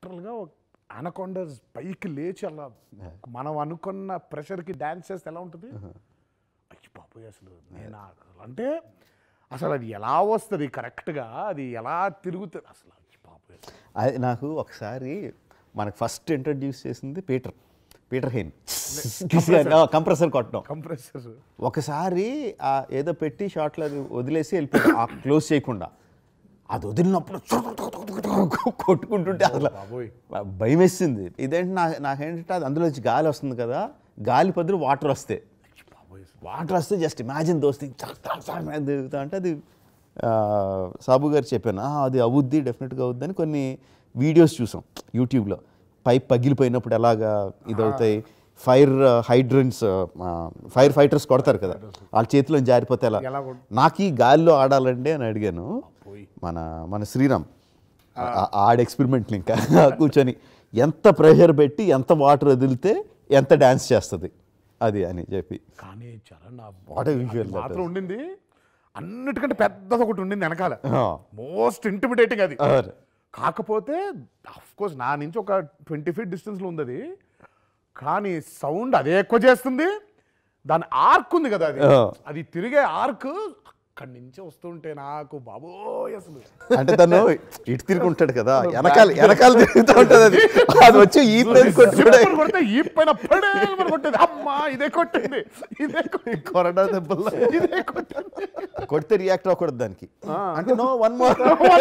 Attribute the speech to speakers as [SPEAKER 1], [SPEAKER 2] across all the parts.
[SPEAKER 1] లిటరల్గా అనకొండస్ పైకి లేచి అలా మనం అనుకున్న ప్రెషర్కి డ్యాన్స్ చేస్తే ఎలా ఉంటుంది అయ్యి బాబోయ్ అసలు నేను ఆ- అంటే అసలు అది ఎలా వస్తుంది కరెక్ట్గా అది ఎలా తిరుగుతుంది అసలు అయ్యి బాబోయ్ అసలు.
[SPEAKER 2] అది నాకు ఒకసారి మనకు ఫస్ట్ ఇంట్రడ్యూస్ చేసింది పీటర్ పీటర్ హెయిన్ కంప్రెసర్ కొట్టడం
[SPEAKER 1] కంప్రెసర్
[SPEAKER 2] ఒకసారి ఆ ఏదో పెట్టి షార్ట్లో అది వదిలేసి వెళ్ళిపోయాడు ఆ క్లోజ్ చేయకుండా అది వదిలినప్పుడు కొట్టుకుంటుంటే అసలు
[SPEAKER 1] బాబోయ్.
[SPEAKER 2] భయం వేసింది ఇదేంటి నా నాకేంటంటే అది అందులో నుంచి గాలి వస్తుంది కదా గాలి పదులు వాటర్ వస్తాయి
[SPEAKER 1] అయ్యి బాబోయ్ అసలు.
[SPEAKER 2] వాటర్ వస్తే జస్ట్ ఇమాజిన్ దోస్తి దిగుతా అంటే అది ఆ, సాబు గారు చెప్పాను "ఆ, అది అవుద్ది డెఫినెట్గా అవుద్ది అని కొన్ని వీడియోస్ చూసాం యూట్యూబ్లో పైప్ పగిలిపోయినప్పుడు ఎలాగా ఇదవుతాయి ఫైర్ హైడ్రన్స్ ఫైర్ ఫైటర్స్ కొడతారు కదా వాళ్ళ చేతిలో జారిపోతే ఎలా
[SPEAKER 1] ఎలా కొడ-
[SPEAKER 2] నాకు ఈ గాలిలో ఆడాలండి అని అడిగాను
[SPEAKER 1] పోయి.
[SPEAKER 2] మన మన శ్రీరామ్ ఆ- ఆడ ఎక్స్పెరిమెంట్లు ఇంకా కూర్చొని ఎంత ప్రెషర్ పెట్టి ఎంత వాటర్ వదిలితే ఎంత డ్యాన్స్ చేస్తుంది అది అని చెప్పి
[SPEAKER 1] కానీ చరణ్ ఆ
[SPEAKER 2] What a visual
[SPEAKER 1] అది
[SPEAKER 2] that
[SPEAKER 1] మాత్రం ఉండింది అన్నిటికంటే పెద్దది ఒకటి ఉండింది వెనకాల
[SPEAKER 2] ఆ.
[SPEAKER 1] మోస్ట్ ఇంటిమిడేటింగ్ అది
[SPEAKER 2] అవును.
[SPEAKER 1] కాకపోతే అఫ్ కోర్స్ నా నుంచి ఒక ట్వంటీ ఫీట్ డిస్టెన్స్లో ఉంది అది కానీ సౌండ్ అదే ఎక్కువ చేస్తుంది దాని ఆర్క్ ఉంది కదా అది
[SPEAKER 2] ఆ.
[SPEAKER 1] అది తిరిగే ఆర్క్ అక్కడి నుంచి వస్తుంటే నాకు బాబోయ్ అసలు
[SPEAKER 2] అంటే తను ఇటు తిరుగుంటాడు కదా వెనకాల వెనకాల తిరుగుతూ ఉంటుంది అది అది వచ్చి ఈ ప్లేస్ కొట్టుకుంటే
[SPEAKER 1] జిప్పులు కొడితే ఈ పైన పడేమని కొట్టేది అమ్మా ఇదే కొట్టింది ఇదే కొట్టింది
[SPEAKER 2] కొరడా దెబ్బల్లో
[SPEAKER 1] ఇదే కొట్టింది
[SPEAKER 2] కొడితే రియాక్ట్ అవ్వకూడదు దానికి అంటే నో వన్ మోర్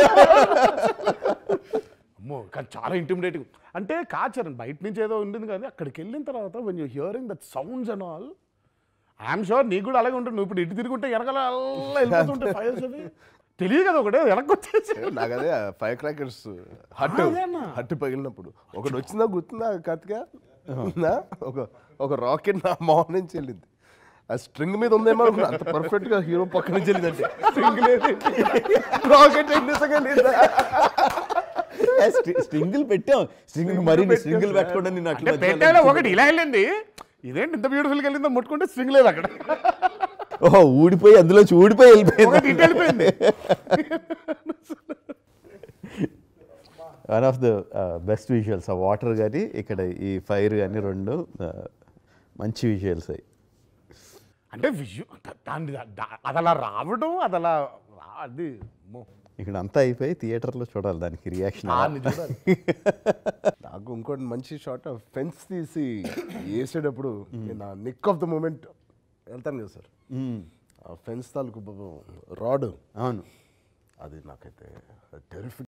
[SPEAKER 1] అమ్మో కానీ చాలా ఇంటిమిడేటింగ్ అంటే కాచరణ్ బయట నుంచి ఏదో ఉండింది కానీ అక్కడికి వెళ్ళిన తర్వాత when you hearing that sounds and all I'm sure నీకు కూడా అలాగే ఉంటుంది నువ్వు ఇప్పుడు ఇటు తిరుగుంటే వెనకాల అలా వెళ్ళిపోతుంటే ఫైర్స్ అవి తెలియదు కదా ఒకటే వెనక్కి వచ్చేసి
[SPEAKER 3] నాకు అదే ఫైర్ క్రాకర్స్ హట్
[SPEAKER 1] అదేనా?
[SPEAKER 3] హట్ పగిలినప్పుడు ఒకటి వచ్చిందా గుర్తుందా కార్తిక ఉందా ఒక ఒక రాకెట్ నా మొహం నుంచి వెళ్ళింది ఆ స్ట్రింగ్ మీద ఉందేమో అనుకున్నా అంత పర్ఫెక్ట్ గా హీరో పక్క నుంచి వెళ్ళిందంటే స్ట్రింగ్ లేదు రాకెట్
[SPEAKER 2] స్ట్రింగిల్ పెట్టాం స్ట్రింగ్ మరి స్ట్రింగిల్ పెట్టకుండా నేను
[SPEAKER 1] అంటే
[SPEAKER 2] అట్లా
[SPEAKER 1] పెట్టాలో ఒకటి ఇలా వెళ్ళింది ఇదేంటి ఇంత బ్యూటిఫుల్గా వెళ్ళిందో ముట్టుకుంటే స్ట్రింగ్ లేదు అక్కడ
[SPEAKER 2] ఓహో ఊడిపోయి అందులోంచి ఊడిపోయి వెళ్ళిపోయింది
[SPEAKER 1] ఒకటి ఇటు వెళ్ళిపోయింది
[SPEAKER 2] one of the best visuals ఆ వాటర్ కానీ ఇక్కడ ఈ ఫైర్ కానీ రెండు uh, మంచి విజువల్స్ అయ్యి
[SPEAKER 1] అంటే విజు దాన్ని దా- అది అలా రావడం అది అలా రా- అది అమ్మో.
[SPEAKER 2] ఇక్కడ అంతా అయిపోయి థియేటర్లో చూడాలి దానికి రియాక్షన్
[SPEAKER 1] దాన్ని చూడాలి
[SPEAKER 3] నాకు ఇంకోటి మంచి షాట్ ఫెన్స్ తీసి వేసేటప్పుడు నా నిక్ ఆఫ్ ద మూమెంట్ వెళ్తాను కదా సార్ ఆ ఫెన్స్ తాలూకు రాడ్
[SPEAKER 2] అవును
[SPEAKER 3] అది నాకైతే టెరిఫిక్